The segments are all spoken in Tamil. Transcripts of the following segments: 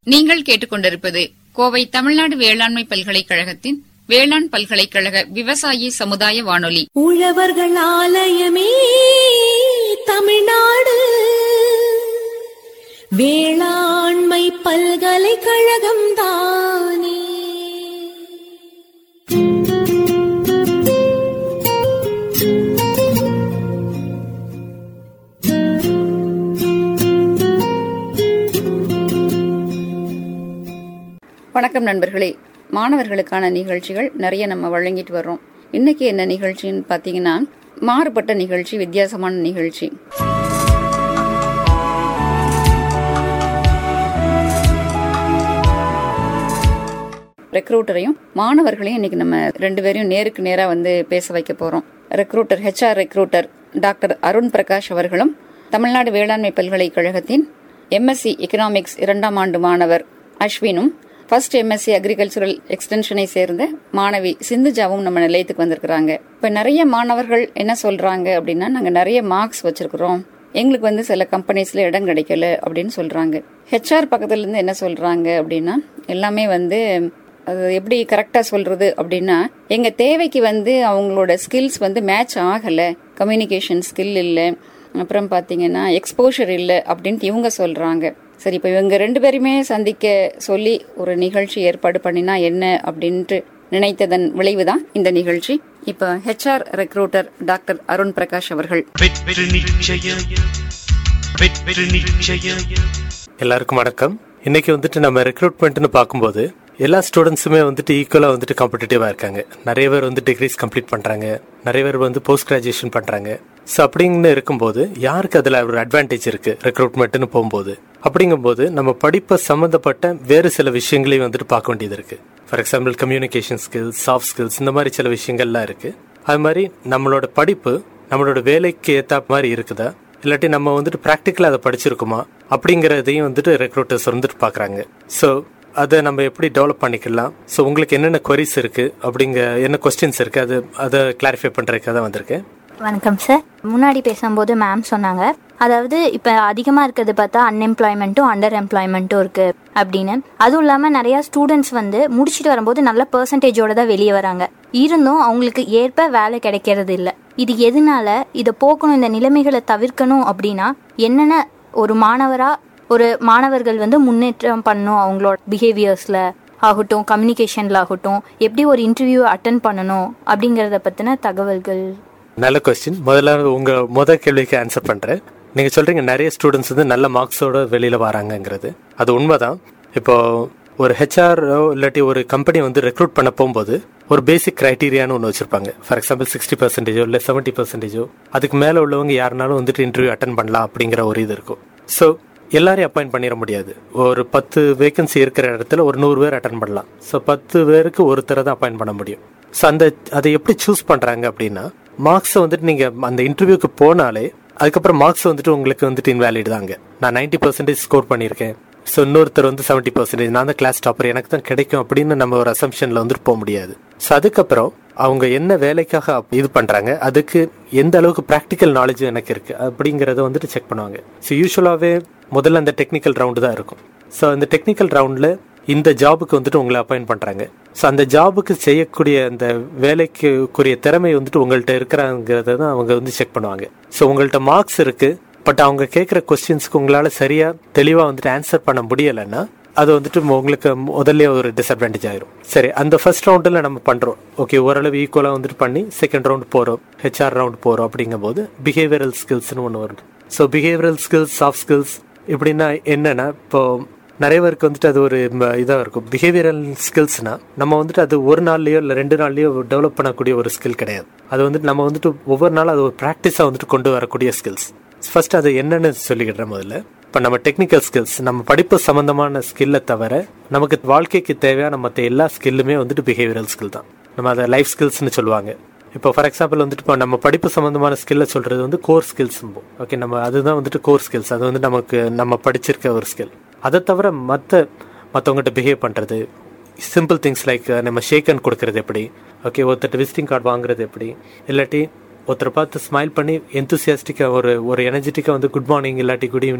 நீங்கள் கேட்டுக்கொண்டிருப்பது கோவை தமிழ்நாடு வேளாண்மை பல்கலைக்கழகத்தின் வேளாண் பல்கலைக்கழக விவசாயி சமுதாய வானொலி உழவர்கள் ஆலயமே தமிழ்நாடு வேளாண்மை பல்கலைக்கழகம் தானே வணக்கம் நண்பர்களே மாணவர்களுக்கான நிகழ்ச்சிகள் நிறைய நம்ம வழங்கிட்டு வர்றோம் இன்னைக்கு என்ன நிகழ்ச்சின்னு பார்த்தீங்கன்னா மாறுபட்ட நிகழ்ச்சி வித்தியாசமான நிகழ்ச்சி ரெக்ரூட்டரையும் மாணவர்களையும் இன்னைக்கு நம்ம ரெண்டு பேரையும் நேருக்கு நேரா வந்து பேச வைக்க போறோம் recruiter HR recruiter doctor Arun Prakash அவர்களும் தமிழ்நாடு வேளாண்மை பல்கலைக்கழகத்தின் எம்எஸ்சி எக்கனாமிக்ஸ் இரண்டாம் ஆண்டு மாணவர் அஸ்வினும் ஃபர்ஸ்ட் எம்எஸ்சி அக்ரிகல்ச்சரல் எக்ஸ்டென்ஷனை சேர்ந்த மாணவி சிந்துஜாவும் நம்ம நிலையத்துக்கு வந்திருக்கிறாங்க இப்ப நிறைய மாணவர்கள் என்ன சொல்றாங்க அப்படின்னா நாங்க நிறைய மார்க்ஸ் வச்சிருக்கிறோம் எங்களுக்கு வந்து சில கம்பெனிஸ்ல இடம் கிடைக்கல அப்படின்னு சொல்றாங்க ஹெச்ஆர் பக்கத்துல இருந்து என்ன சொல்றாங்க அப்படின்னா எல்லாமே வந்து அது எப்படி கரெக்டா சொல்றது அப்படின்னா எங்க தேவைக்கு வந்து அவங்களோட ஸ்கில்ஸ் வந்து மேட்ச் ஆகல கம்யூனிகேஷன் ஸ்கில் இல்லை அப்புறம் பாத்தீங்கன்னா எக்ஸ்போஷர் இல்லை அப்படின்ட்டு இவங்க சொல்றாங்க சரி இப்போ இவங்க ரெண்டு பேருமே சந்திக்க சொல்லி ஒரு நிகழ்ச்சி ஏற்பாடு பண்ணினா என்ன அப்படின்ட்டு நினைத்ததன் விளைவுதான் இந்த நிகழ்ச்சி இப்போ HR recruiter doctor Arun Prakash அவர்கள் வெற்றி நிச்சய வெற்றி நிச்சய எல்லாருக்கும் வணக்கம் இன்னைக்கு வந்துட்டு நம்ம ரெக்ரூட்மெண்ட்னு பார்க்கும்போது எல்லா ஸ்டூடெண்ட்ஸுமே வந்துட்டு ஈக்குவலாக வந்துட்டு காம்படிட்டிவாக இருக்காங்க நிறைய பேர் வந்து டிகிரிஸ் கம்ப்ளீட் பண்ணுறாங்க நிறைய பேர் வந்து போஸ்ட் கிராஜுவேஷன் பண்ணுறாங்க ஸோ அப்படிங்கன்னு இருக்கும்போது யாருக்கு அதில் ஒரு அட்வான்டேஜ் இருக்குது ரெக்ரூட்மெண்ட்னு போகும்போது அப்படிங்கும்போது நம்ம படிப்பை சம்மந்தப்பட்ட வேறு சில விஷயங்களையும் வந்துட்டு பார்க்க வேண்டியது இருக்குது for example communication skills soft skills இந்த மாதிரி சில விஷயங்கள்லாம் இருக்குது அது மாதிரி நம்மளோட படிப்பு நம்மளோட வேலைக்கு ஏற்ற மாதிரி இருக்குதா இல்லாட்டி நம்ம வந்துட்டு ப்ராக்டிக்கலாக அதை படிச்சிருக்குமா அப்படிங்கிறதையும் வந்துட்டு ரெக்ரூட்டர்ஸ் வந்துட்டு பார்க்குறாங்க ஸோ அதை நம்ம எப்படி டெவலப் பண்ணிக்கலாம் ஸோ உங்களுக்கு என்னென்ன queries இருக்கு அப்படிங்க என்ன கொஸ்டின்ஸ் இருக்கு அது அதை கிளாரிஃபை பண்ணுறதுக்காக தான் வந்திருக்கேன் வணக்கம் சார் முன்னாடி பேசும்போது மேம் சொன்னாங்க அதாவது இப்போ அதிகமாக இருக்கிறது பார்த்தா அன்எம்ப்ளாய்மெண்ட்டும் அண்டர் எம்ப்ளாய்மெண்ட்டும் இருக்கு அப்படின்னு அதுவும் இல்லாமல் நிறையா ஸ்டூடெண்ட்ஸ் வந்து முடிச்சுட்டு வரும்போது நல்ல பர்சன்டேஜோட தான் வெளியே வராங்க இருந்தும் அவங்களுக்கு ஏற்ப வேலை கிடைக்கிறது இல்லை இது எதனால இதை போக்கணும் இந்த நிலைமைகளை தவிர்க்கணும் அப்படின்னா என்னென்ன ஒரு மாணவராக ஒரு மாணவர்கள் வந்து முன்னேற்றம் பண்ணணும் அவங்களோட பிஹேவியர்ஸில் ஆகட்டும் கம்யூனிகேஷனில் ஆகட்டும் எப்படி ஒரு இன்டர்வியூ அட்டன் பண்ணணும் அப்படிங்கிறத பற்றின தகவல்கள் நல்ல கொஸ்டின் முதல்ல உங்க முத கேள்விக்கு ஆன்சர் பண்றேன் நீங்க சொல்றீங்க நிறைய ஸ்டூடெண்ட்ஸ் வந்து நல்ல மார்க்ஸோட வெளியில வராங்கங்கிறது அது உண்மைதான் இப்போ ஒரு ஹெச்ஆர் இல்லாட்டி ஒரு கம்பெனி வந்து ரெக்ரூட் பண்ண போகும்போது ஒரு பேசிக் கிரைட்டீரியான்னு ஒன்று வச்சிருப்பாங்க ஃபார் எக்ஸாம்பிள் சிக்ஸ்டி பர்சன்டேஜோ இல்லை செவன்ட்டி பர்சன்டேஜோ அதுக்கு மேலே உள்ளவங்க யாருனாலும் வந்துட்டு இன்டர்வியூ அட்டன் பண்ணலாம் அப்படிங்கிற ஒரு இது இருக்கும் ஸோ எல்லாரையும் அப்பாயிண்ட் பண்ணிட முடியாது ஒரு பத்து வேகன்சி இருக்கிற இடத்துல ஒரு நூறு பேர் அட்டன் பண்ணலாம் ஸோ பத்து பேருக்கு ஒருத்தரை தான் அப்பாயிண்ட் பண்ண முடியும் ஸோ அந்த அதை எப்படி சூஸ் பண்ணுறாங்க அப்படின்னா மார்க்ஸை வந்துட்டு நீங்கள் அந்த இன்டர்வியூக்கு போனாலே அதுக்கப்புறம் மார்க்ஸ் வந்துட்டு உங்களுக்கு வந்துட்டு இன்வேலிட் தாங்க நான் நைன்டி பர்சன்டேஜ் ஸ்கோர் பண்ணியிருக்கேன் ஸோ இன்னொருத்தர் வந்து செவன்ட்டி பர்சன்டேஜ் நான் தான் கிளாஸ் டாப்பர் எனக்கு தான் கிடைக்கும் அப்படின்னு நம்ம ஒரு அசம்ஷனில் வந்துட்டு போக முடியாது ஸோ அதுக்கப்புறம் அவங்க என்ன வேலைக்காக அப்- இது பண்றாங்க அதுக்கு எந்த அளவுக்கு ப்ராக்டிக்கல் நாலேஜ் எனக்கு இருக்கு அப்படிங்கறத வந்துட்டு செக் பண்ணுவாங்க ஸோ யூஸ்வலாகவே முதல்ல அந்த டெக்னிக்கல் ரவுண்டு தான் இருக்கும் ஸோ அந்த டெக்னிக்கல் ரவுண்டில் இந்த ஜாபுக்கு வந்துட்டு உங்களை அப்பாயிண்ட் பண்றாங்க ஸோ அந்த ஜாபுக்கு செய்யக்கூடிய அந்த வேலைக்குரிய திறமை வந்துட்டு உங்கள்கிட்ட இருக்கிறாங்கிறத தான் அவங்க வந்து செக் பண்ணுவாங்க ஸோ உங்கள்கிட்ட மார்க்ஸ் இருக்கு பட் அவங்க கேட்குற கொஸ்டின்ஸ்க்கு உங்களால சரியா தெளிவா வந்துட்டு ஆன்சர் பண்ண முடியலைன்னா அது வந்துட்டு உங்களுக்கு முதல்ல ஒரு டிஸ்அட்வான்டேஜ் ஆயிரும் சரி அந்த ஃபர்ஸ்ட் ரவுண்டில் நம்ம பண்றோம் ஓகே ஓரளவு ஈக்குவலாக வந்துட்டு பண்ணி செகண்ட் ரவுண்ட் போறோம் ஹெச்ஆர் ரவுண்ட் போறோம் அப்படிங்கும்போது பிஹேவியரல் ஸ்கில்ஸ்னு ஒன்று வரும் so behavioural skills soft skills இப்படின்னா என்னன்னா இப்போ நிறைய பேருக்கு வந்துட்டு அது ஒரு இதாக இருக்கும் பிஹேவியரல் ஸ்கில்ஸ்னா நம்ம வந்துட்டு அது ஒரு நாள்லயோ இல்லை ரெண்டு நாள்லயோ டெவலப் பண்ணக்கூடிய ஒரு ஸ்கில் கிடையாது அது வந்துட்டு நம்ம வந்துட்டு ஒவ்வொரு நாளும் அது ஒரு ப்ராக்டிஸாக வந்துட்டு கொண்டு வரக்கூடிய ஸ்கில்ஸ் ஃபர்ஸ்ட் அது என்னன்னு சொல்லிக்கிட்டேன் முதல்ல இப்போ நம்ம டெக்னிக்கல் ஸ்கில்ஸ் நம்ம படிப்பு சம்பந்தமான ஸ்கில்லை தவிர நமக்கு வாழ்க்கைக்கு தேவையான மற்ற எல்லா ஸ்கில்லுமே வந்துட்டு பிஹேவியரல் ஸ்கில் தான் நம்ம அதை லைஃப் ஸ்கில்ஸ்னு சொல்லுவாங்க இப்போ ஃபார் எக்ஸாம்பிள் வந்துட்டு இப்போ நம்ம படிப்பு சம்பந்தமான ஸ்கில்லை சொல்றது வந்து கோர் ஸ்கில்ஸ் ஓகே நம்ம அதுதான் வந்துட்டு கோர் ஸ்கில்ஸ் அது வந்து நமக்கு நம்ம படிச்சிருக்க ஒரு ஸ்கில் அதை தவிர மற்ற மற்றவங்ககிட்ட பிஹேவ் பண்ணுறது சிம்பிள் திங்ஸ் லைக் நம்ம ஷேக் ஹேண்ட் கொடுக்கறது எப்படி ஓகே ஒருத்தர் விசிட்டிங் கார்டு வாங்குறது எப்படி இல்லாட்டி ஒருத்தரை பார்த்து ஸ்மைல் பண்ணி எந்தூசியாஸ்டிக்காக ஒரு ஒரு எனர்ஜெட்டிக்காக வந்து குட் மார்னிங் இல்லாட்டி குட் ஈவினிங்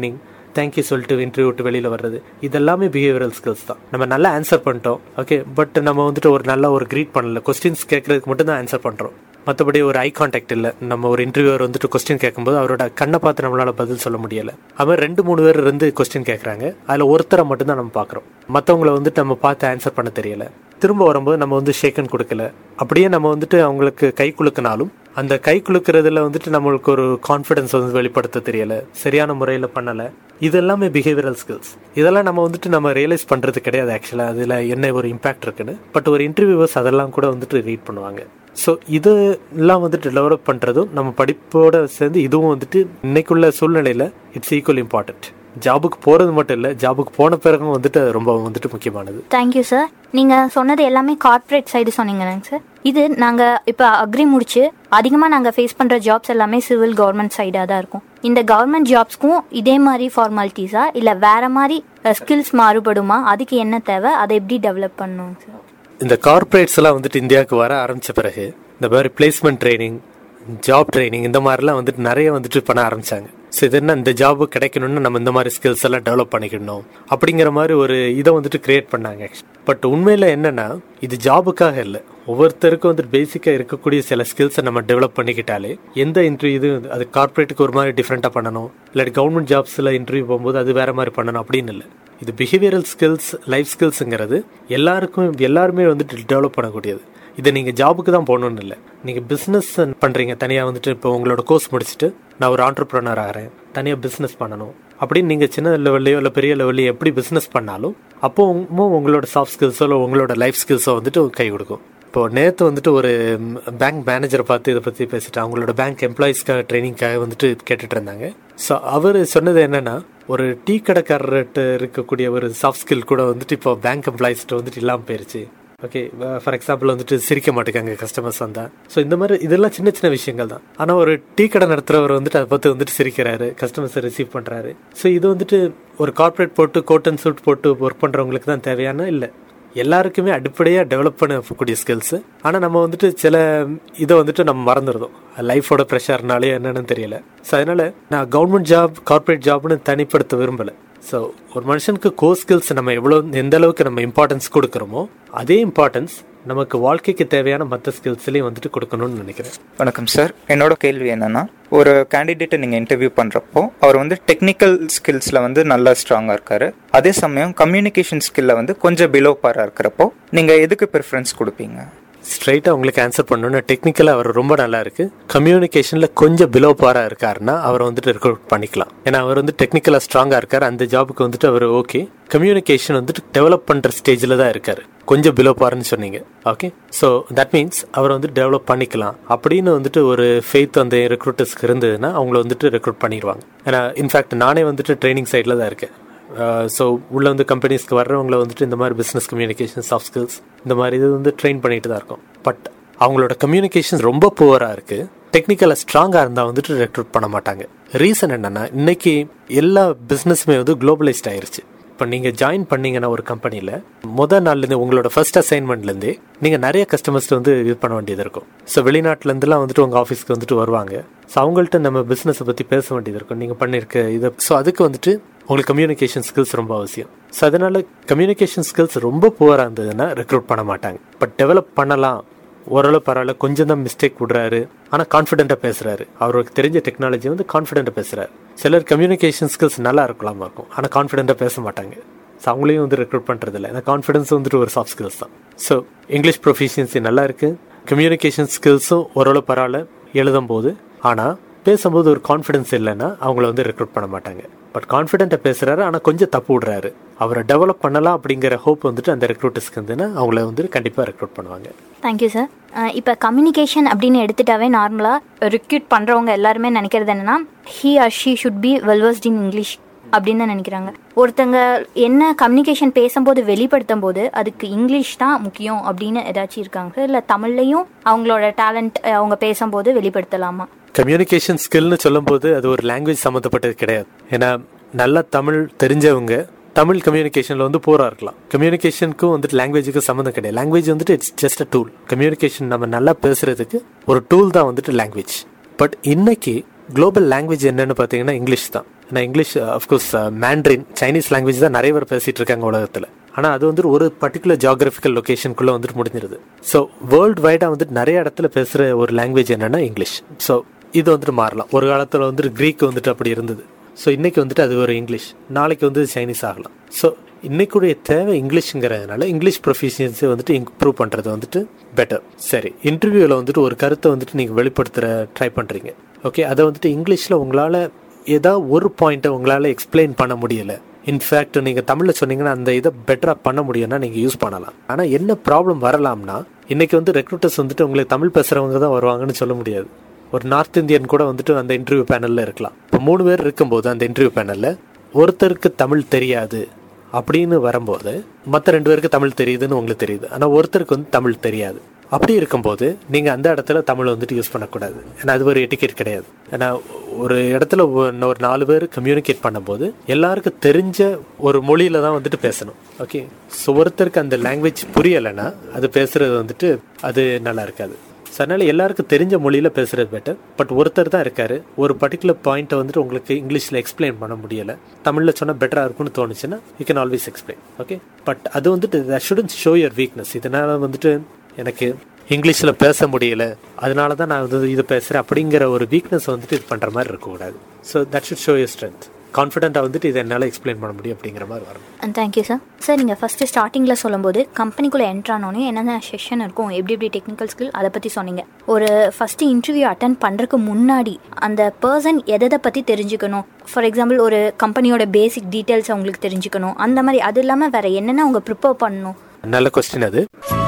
தேங்க்யூ சொல்லிட்டு இன்டர்வியூ விட்டு வெளியில வர்றது இதெல்லாமே பிஹேவியரல் ஸ்கில்ஸ் தான் நம்ம நல்லா ஆன்சர் பண்ணிட்டோம் ஓகே பட் நம்ம வந்துட்டு ஒரு நல்ல ஒரு க்ரீட் பண்ணல கொஸ்டின்ஸ் கேட்கறதுக்கு மட்டும் தான் ஆன்சர் பண்றோம் மற்றபடி ஒரு ஐ கான்டாக்ட் இல்லை நம்ம ஒரு இன்டர்வியூவர் வந்துட்டு கொஸ்டின் கேட்கும்போது அவரோட கண்ணை பார்த்து நம்மளால பதில் சொல்ல முடியல அது ரெண்டு மூணு பேர் இருந்து கொஸ்டின் கேட்குறாங்க அதில் ஒருத்தரை மட்டும்தான் நம்ம பார்க்குறோம் மற்றவங்கள வந்துட்டு நம்ம பார்த்து ஆன்சர் பண்ண தெரியல திரும்ப வரும்போது நம்ம வந்து ஷேக்கன் கொடுக்கல அப்படியே நம்ம வந்துட்டு அவங்களுக்கு கை குலுக்கினாலும் அந்த கை குலுக்கிறதுல வந்துட்டு நம்மளுக்கு ஒரு கான்ஃபிடன்ஸ் வந்து வெளிப்படுத்த தெரியல சரியான முறையில் பண்ணலை இது எல்லாமே பிஹேவியரல் ஸ்கில்ஸ் இதெல்லாம் நம்ம வந்துட்டு நம்ம ரியலைஸ் பண்ணுறது கிடையாது ஆக்சுவலாக அதில் என்ன ஒரு இம்பாக்ட் இருக்குன்னு பட் ஒரு இன்டர்வியூவர்ஸ் அதெல்லாம் கூட வந்துட்டு ரீட் பண்ணுவாங்க ஸோ இதெல்லாம் வந்துட்டு டெவலப் பண்ணுறதும் நம்ம படிப்போட சேர்ந்து இதுவும் வந்துட்டு இன்னைக்குள்ள சூழ்நிலையில் இட்ஸ் ஈக்குவல் இம்பார்ட்டன்ட் ஜாபுக்கு போகிறது மட்டும் இல்லை ஜாபுக்கு போன பிறகும் வந்துட்டு அது ரொம்ப வந்துட்டு முக்கியமானது தேங்க்யூ சார் நீங்கள் சொன்னது எல்லாமே கார்ப்பரேட் சைடு சொன்னீங்கன்னு சார் இது நாங்கள் இப்போ அக்ரி முடிச்சு அதிகமாக நாங்கள் ஃபேஸ் பண்ணுற ஜாப்ஸ் எல்லாமே சிவில் கவர்மெண்ட் சைடாக தான் இருக்கும் இந்த கவர்மெண்ட் ஜாப்ஸ்க்கும் இதே மாதிரி ஃபார்மாலிட்டிஸா இல்லை வேற மாதிரி ஸ்கில்ஸ் மாறுபடுமா அதுக்கு என்ன தேவை அதை எப்படி டெவலப் பண்ணணும் சார் இந்த கார்ப்பரேட்ஸ் எல்லாம் வந்துட்டு இந்தியாவுக்கு வர ஆரம்பிச்ச பிறகு இந்த மாதிரி பிளேஸ்மெண்ட் ட்ரைனிங் ஜாப் ட்ரைனிங் இந்த மாதிரிலாம் வந்துட்டு நிறைய வந்துட்டு பண்ண ஆரம்பிச்சாங்க ஸோ இது என்ன இந்த ஜாப் கிடைக்கணும்னு நம்ம இந்த மாதிரி ஸ்கில்ஸ் எல்லாம் டெவலப் பண்ணிக்கணும் அப்படிங்கிற மாதிரி ஒரு இதை வந்துட்டு கிரியேட் பண்ணாங்க பட் உண்மையில என்னன்னா இது ஜாபுக்காக இல்லை ஒவ்வொருத்தருக்கும் வந்துட்டு பேசிக்காக இருக்கக்கூடிய சில ஸ்கில்ஸை நம்ம டெவலப் பண்ணிக்கிட்டாலே எந்த இன்டர்வியூ இது அது கார்ப்பரேட்டுக்கு ஒரு மாதிரி டிஃப்ரெண்ட்டாக பண்ணணும் இல்லாட்டி கவர்மெண்ட் ஜாப்ஸில் இன்டர்வியூ போகும்போது அது வேற மாதிரி பண்ணணும் அப்படின்னு இல்லை இது பிஹேவியரல் ஸ்கில்ஸ் லைஃப் ஸ்கில்ஸுங்கிறது எல்லாருக்கும் எல்லாருமே வந்துட்டு டெவலப் பண்ணக்கூடியது இதை நீங்கள் ஜாபுக்கு தான் போகணும்னு இல்லை நீங்கள் பிஸ்னஸ் பண்ணுறீங்க தனியாக வந்துட்டு இப்போ உங்களோட கோர்ஸ் முடிச்சுட்டு நான் ஒரு ஆண்டர்பிரனர் ஆகிறேன் தனியாக பிஸ்னஸ் பண்ணணும் அப்படின்னு நீங்கள் சின்ன லெவல்லையோ இல்லை பெரிய லெவல்லையோ எப்படி பிஸ்னஸ் பண்ணாலும் அப்போ உங்களோட சாஃப்ட் ஸ்கில்ஸோ இல்லை உங்களோட லைஃப் ஸ்கில்ஸோ வந்துட்டு கை கொடுக்கும் இப்போ நேற்று வந்துட்டு ஒரு பேங்க் மேனேஜரை பார்த்து இதை பற்றி பேசிட்டு அவங்களோட பேங்க் எம்ப்ளாயிஸ்க்காக ட்ரைனிங்காக வந்துட்டு கேட்டுட்டு இருந்தாங்க ஸோ அவர் சொன்னது என்னன்னா ஒரு டீ கடைக்காரர்கிட்ட இருக்கக்கூடிய ஒரு சாஃப்ட் ஸ்கில் கூட வந்துட்டு இப்போ பேங்க் எம்ப்ளாயிஸ்ட்டு வந்துட்டு இல்லாமல் போயிருச்சு ஓகே ஃபார் எக்ஸாம்பிள் வந்துட்டு சிரிக்க மாட்டேங்காங்க கஸ்டமர்ஸ் வந்தா ஸோ இந்த மாதிரி இதெல்லாம் சின்ன சின்ன விஷயங்கள் தான் ஆனால் ஒரு டீ கடை நடத்துறவர் வந்துட்டு அதை பார்த்து வந்துட்டு சிரிக்கிறாரு கஸ்டமர்ஸை ரிசீவ் பண்ணுறாரு ஸோ இது வந்துட்டு ஒரு கார்ப்பரேட் போட்டு கோட் அண்ட் சூட் போட்டு ஒர்க் பண்ணுறவங்களுக்கு தான் தேவையான இல்லை எல்லாருக்குமே அடிப்படையாக டெவலப் பண்ணக்கூடிய ஸ்கில்ஸ் ஆனால் நம்ம வந்துட்டு சில இதை வந்துட்டு நம்ம மறந்துடுறோம் லைஃபோட ப்ரெஷர்னாலே என்னன்னு தெரியல ஸோ அதனால நான் கவர்மெண்ட் ஜாப் கார்ப்பரேட் ஜாப்னு தனிப்படுத்த விரும்பலை ஸோ ஒரு மனுஷனுக்கு கோ ஸ்கில்ஸ் நம்ம எவ்வளோ எந்த அளவுக்கு நம்ம இம்பார்ட்டன்ஸ் கொடுக்குறோமோ அதே இம்பார்ட்டன்ஸ் நமக்கு வாழ்க்கைக்கு தேவையான மற்ற ஸ்கில்ஸ்லையும் வந்துட்டு கொடுக்கணும்னு நினைக்கிறேன் வணக்கம் சார் என்னோட கேள்வி என்னன்னா ஒரு கேண்டிடேட்டை நீங்கள் இன்டர்வியூ பண்ணுறப்போ அவர் வந்து டெக்னிக்கல் ஸ்கில்ஸில் வந்து நல்லா ஸ்ட்ராங்காக இருக்காரு அதே சமயம் கம்யூனிகேஷன் ஸ்கில்ல வந்து கொஞ்சம் பிலோ பாராக இருக்கிறப்போ நீங்கள் எதுக்கு ப்ரிஃபரன்ஸ் கொடுப்பீங்க ஸ்ட்ரைட்டாக உங்களுக்கு ஆன்சர் பண்ணணும்னா டெக்னிக்கலாக அவர் ரொம்ப நல்லா இருக்கு கம்யூனிகேஷனில் கொஞ்சம் பிலோ பாராக இருக்காருன்னா அவரை வந்துட்டு ரெக்ரூட் பண்ணிக்கலாம் ஏன்னா அவர் வந்து டெக்னிக்கலாக ஸ்ட்ராங்காக இருக்கார் அந்த ஜாபுக்கு வந்துட்டு அவர் ஓகே கம்யூனிகேஷன் வந்துட்டு டெவலப் பண்ணுற ஸ்டேஜில் தான் இருக்காரு கொஞ்சம் பிலோ பாருன்னு சொன்னீங்க ஓகே ஸோ தட் மீன்ஸ் அவர் வந்து டெவலப் பண்ணிக்கலாம் அப்படின்னு வந்துட்டு ஒரு ஃபெய்த் அந்த ரெக்ரூட்டர்ஸ்க்கு இருந்ததுன்னா அவங்கள வந்துட்டு ரெக்ரூட் பண்ணிடுவாங்க ஏன்னா இன்ஃபேக்ட் நானே வந்துட்டு ட்ரைனிங் சைடில் தான் இருக்கேன் ஸோ உள்ள வந்து கம்பெனிஸ்க்கு வர்றவங்கள வந்துட்டு இந்த மாதிரி பிஸ்னஸ் கம்யூனிகேஷன் சாஃப்ட் ஸ்கில்ஸ் இந்த மாதிரி இது வந்து ட்ரெயின் பண்ணிட்டு தான் இருக்கும் பட் அவங்களோட கம்யூனிகேஷன் ரொம்ப புவராக இருக்கு டெக்னிக்கலாக ஸ்ட்ராங்காக இருந்தால் வந்துட்டு ரெக்ரூட் பண்ண மாட்டாங்க ரீசன் என்னன்னா இன்னைக்கு எல்லா பிஸ்னஸுமே வந்து குளோபலைஸ்ட் ஆயிருச்சு இப்போ நீங்கள் ஜாயின் பண்ணீங்கன்னா ஒரு கம்பெனியில் முதல் நாள்லேருந்து உங்களோட ஃபர்ஸ்ட் அசைன்மெண்ட்லேருந்தே நீங்கள் நிறைய கஸ்டமர்ஸ் வந்து இது பண்ண வேண்டியது இருக்கும் ஸோ வெளிநாட்டிலேருந்துலாம் வந்துட்டு உங்கள் ஆஃபீஸ்க்கு வந்துட்டு வருவாங்க ஸோ அவங்கள்ட்ட நம்ம பிஸ்னஸை பற்றி பேச வேண்டியது இருக்கும் நீங்கள் பண்ணியிருக்க இதை ஸோ அதுக்கு வந்துட்டு உங்களுக்கு கம்யூனிகேஷன் ஸ்கில்ஸ் ரொம்ப அவசியம் ஸோ அதனால கம்யூனிகேஷன் ஸ்கில்ஸ் ரொம்ப புவராக இருந்ததுன்னா ரெக்ரூட் பண்ண மாட்டாங்க பட் டெவலப் பண்ணலாம் ஓரளவு பரவாயில்ல கொஞ்சம் தான் மிஸ்டேக் விடுறாரு ஆனால் கான்ஃபிடென்ட்டாக பேசுறாரு அவருக்கு தெரிஞ்ச டெக்னாலஜி வந்து கான்ஃபிடென்ட்டாக பேசுறாரு சிலர் கம்யூனிகேஷன் ஸ்கில்ஸ் நல்லா இருக்கலாமா இருக்கும் ஆனால் கான்ஃபிடென்ட்டாக பேச மாட்டாங்க ஸோ அவங்களையும் வந்து ரெக்ரூட் பண்ணுறது இல்லை அந்த கான்ஃபிடன்ஸ் வந்துட்டு ஒரு சாஃப்ட் ஸ்கில்ஸ் தான் ஸோ இங்கிலீஷ் ப்ரொஃபிஷியன்சி நல்லா இருக்கு கம்யூனிகேஷன் ஸ்கில்ஸும் ஓரளவு பரவாயில்ல எழுதும் போது ஆனால் பேசும்போது ஒரு கான்ஃபிடன்ஸ் இல்லைன்னா அவங்கள வந்து ரெக்ரூட் பண்ண மாட்டாங்க பட் கான்ஃபிடென்ட்டாக பேசுறாரு ஆனால் கொஞ்சம் தப்பு விடுறாரு அவரை டெவலப் பண்ணலாம் அப்படிங்கிற ஹோப் வந்துட்டு அந்த ரெக்ரூட்டர்ஸ்க்கு இருந்துன்னா அவங்கள வந்து கண்டிப்பாக ரெக்ரூட் பண்ணுவாங்க தேங்க்யூ சார் இப்போ கம்யூனிகேஷன் அப்படின்னு எடுத்துட்டாவே நார்மலாக ரிக்ரூட் பண்ணுறவங்க எல்லாருமே நினைக்கிறது என்னன்னா he or she should be well versed in English அப்படின்னு தான் நினைக்கிறாங்க ஒருத்தங்க என்ன கம்யூனிகேஷன் பேசும்போது வெளிப்படுத்தும் போது அதுக்கு இங்கிலீஷ் தான் முக்கியம் அப்படின்னு ஏதாச்சும் இருக்காங்க இல்லை தமிழ்லையும் அவங்களோட டேலண்ட் அவங்க பேசும்போது வெளிப்படுத்தலாமா கம்யூனிகேஷன் ஸ்கில்னு சொல்லும்போது அது ஒரு லாங்குவேஜ் சம்மந்தப்பட்டது கிடையாது ஏன்னா நல்லா தமிழ் தெரிஞ்சவங்க தமிழ் கம்யூனிகேஷனில் வந்து போரா இருக்கலாம் கம்யூனிகேஷனுக்கும் வந்துட்டு லாங்குவேஜுக்கும் சம்மந்தம் கிடையாது லாங்குவேஜ் வந்துட்டு it's just a tool communication நம்ம நல்லா பேசுறதுக்கு ஒரு டூல் தான் வந்துட்டு லாங்குவேஜ் பட் இன்னைக்கு குளோபல் லாங்குவேஜ் என்னன்னு பார்த்தீங்கன்னா இங்கிலீஷ் தான் ஏன்னா English of course Mandarin Chinese language தான் நிறைய பேர் பேசிட்டு இருக்காங்க உலகத்தில் ஆனால் அது வந்துட்டு ஒரு பர்டிகுலர் ஜியாகிரபிக்கல் லொக்கேஷனுக்குள்ளே வந்துட்டு முடிஞ்சிருது ஸோ வேர்ல்டு வைடாக வந்துட்டு நிறைய இடத்துல பேசுகிற ஒரு லாங்குவேஜ் என்னன்னா இங்கிலீஷ் ஸோ இது வந்துட்டு மாறலாம் ஒரு காலத்தில் வந்துட்டு க்ரீக் வந்துட்டு அப்படி இருந்தது ஸோ இன்னைக்கு வந்துட்டு அது ஒரு இங்கிலீஷ் நாளைக்கு வந்து சைனீஸ் ஆகலாம் ஸோ இன்னைக்குடைய தேவை இங்கிலீஷுங்கிறதுனால இங்கிலீஷ் ப்ரொஃபிஷியன்சி வந்துட்டு இம்ப்ரூவ் பண்ணுறது வந்துட்டு பெட்டர் சரி இன்டர்வியூவில் வந்துட்டு ஒரு கருத்தை வந்துட்டு நீங்கள் வெளிப்படுத்துகிற ட்ரை பண்ணுறீங்க ஓகே அதை வந்துட்டு இங்கிலீஷில் உங்களால் ஏதாவது ஒரு பாயிண்ட்டை உங்களால் எக்ஸ்பிளைன் பண்ண முடியல இன்ஃபேக்ட் நீங்கள் தமிழில் சொன்னீங்கன்னா அந்த இதை பெட்டராக பண்ண முடியும்னா நீங்கள் யூஸ் பண்ணலாம் ஆனால் என்ன ப்ராப்ளம் வரலாம்னா இன்னைக்கு வந்து ரெக்ரூட்டர்ஸ் வந்துட்டு உங்களுக்கு தமிழ் பேசுகிறவங்க தான் வருவாங்கன்னு சொல்ல முடியாது ஒரு நார்த் இந்தியன் கூட வந்துட்டு அந்த இன்டர்வியூ பேனலில் இருக்கலாம் இப்போ மூணு பேர் இருக்கும்போது அந்த இன்டர்வியூ பேனலில் ஒருத்தருக்கு தமிழ் தெரியாது அப்படின்னு வரும்போது மற்ற ரெண்டு பேருக்கு தமிழ் தெரியுதுன்னு உங்களுக்கு தெரியுது ஆனால் ஒருத்தருக்கு வந்து தமிழ் தெரியாது அப்படி இருக்கும்போது நீங்கள் அந்த இடத்துல தமிழ் வந்துட்டு யூஸ் பண்ணக்கூடாது ஏன்னா அது ஒரு எட்டிக்கெட் கிடையாது ஏன்னா ஒரு இடத்துல ஒ- ஒரு நாலு பேர் கம்யூனிகேட் பண்ணும்போது எல்லாருக்கும் தெரிஞ்ச ஒரு மொழியில தான் வந்துட்டு பேசணும் ஓகே ஸோ ஒருத்தருக்கு அந்த லாங்குவேஜ் புரியலைன்னா அது பேசுறது வந்துட்டு அது நல்லா இருக்காது ஸோ அதனால எல்லாருக்கும் தெரிஞ்ச மொழியில பேசுறது பெட்டர் பட் ஒருத்தர் தான் இருக்காரு ஒரு பர்டிகுலர் பாயிண்ட்டை வந்துட்டு உங்களுக்கு இங்கிலீஷில் எக்ஸ்பிளைன் பண்ண முடியல தமிழில் சொன்னால் பெட்டராக இருக்கும்னு தோணுச்சுன்னா you can always explain okay but அது வந்துட்டு that shouldn't show your weakness இதனால வந்துட்டு எனக்கு இங்கிலீஷில் பேச முடியல அதனால தான் நான் வந்து இது பேசுகிறேன் அப்படிங்கிற ஒரு வீக்னஸ் வந்துட்டு இது பண்ணுற மாதிரி இருக்கக்கூடாது so that should show your strength கான்ஃபிடென்ட்டாக வந்துட்டு இதை என்னால் எக்ஸ்பிளைன் பண்ண முடியும் அப்படிங்கிற மாதிரி வரும் தேங்க்யூ சார் சார் நீங்கள் ஃபஸ்ட்டு ஸ்டார்டிங்கில் சொல்லும்போது கம்பெனிக்குள்ளே என்ட்ரானோடனே என்னென்ன செஷன் இருக்கும் எப்படி எப்படி டெக்னிக்கல் ஸ்கில் அதை பற்றி சொன்னீங்க ஒரு ஃபஸ்ட்டு இன்டர்வியூ அட்டன் பண்ணுறதுக்கு முன்னாடி அந்த பர்சன் எதை பற்றி தெரிஞ்சுக்கணும் ஃபார் எக்ஸாம்பிள் ஒரு கம்பெனியோட பேசிக் டீட்டெயில்ஸ் அவங்களுக்கு தெரிஞ்சுக்கணும் அந்த மாதிரி அது இல்லாமல் வேறு என்னென்ன அவங்க ப்ரிப்பேர் பண்ணணும் நல்ல கொஸ்டின் அது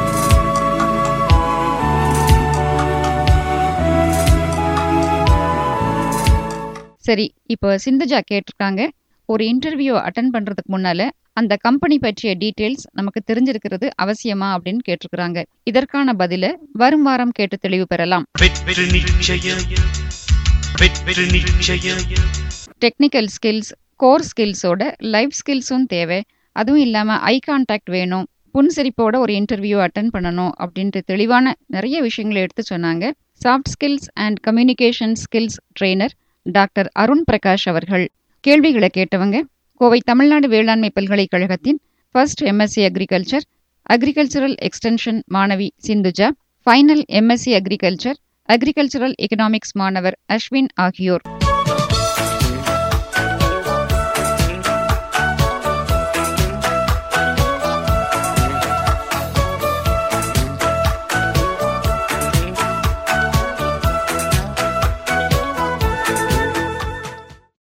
சரி இப்போ சிந்துஜா கேட்டிருக்காங்க ஒரு இன்டர்வியூ அட்டன் பண்றதுக்கு முன்னால அந்த கம்பெனி பற்றிய டீடைல்ஸ் நமக்கு தெரிஞ்சிருக்கிறது அவசியமா அப்படின்னு கேட்டிருக்கிறாங்க இதற்கான பதில வரும் வாரம் கேட்டு தெளிவு பெறலாம் வெற்றி நிச்சயம் வெற்றி நிச்சயம் டெக்னிக்கல் ஸ்கில்ஸ் கோர் ஸ்கில்ஸோட லைஃப் ஸ்கில்ஸும் தேவை அதுவும் இல்லாமல் ஐ கான்டாக்ட் வேணும் புன்சிரிப்போட ஒரு இன்டர்வியூ அட்டன் பண்ணணும் அப்படின்ட்டு தெளிவான நிறைய விஷயங்களை எடுத்து சொன்னாங்க soft skills and communication skills trainer doctor Arun Prakash அவர்கள் கேள்விகளை கேட்டவங்க கோவை தமிழ்நாடு வேளாண்மை பல்கலைக்கழகத்தின் first MSc agriculture agricultural extension மாணவி Sindhuja final MSc agriculture agricultural economics மாணவர் அஸ்வின் ஆகியோர்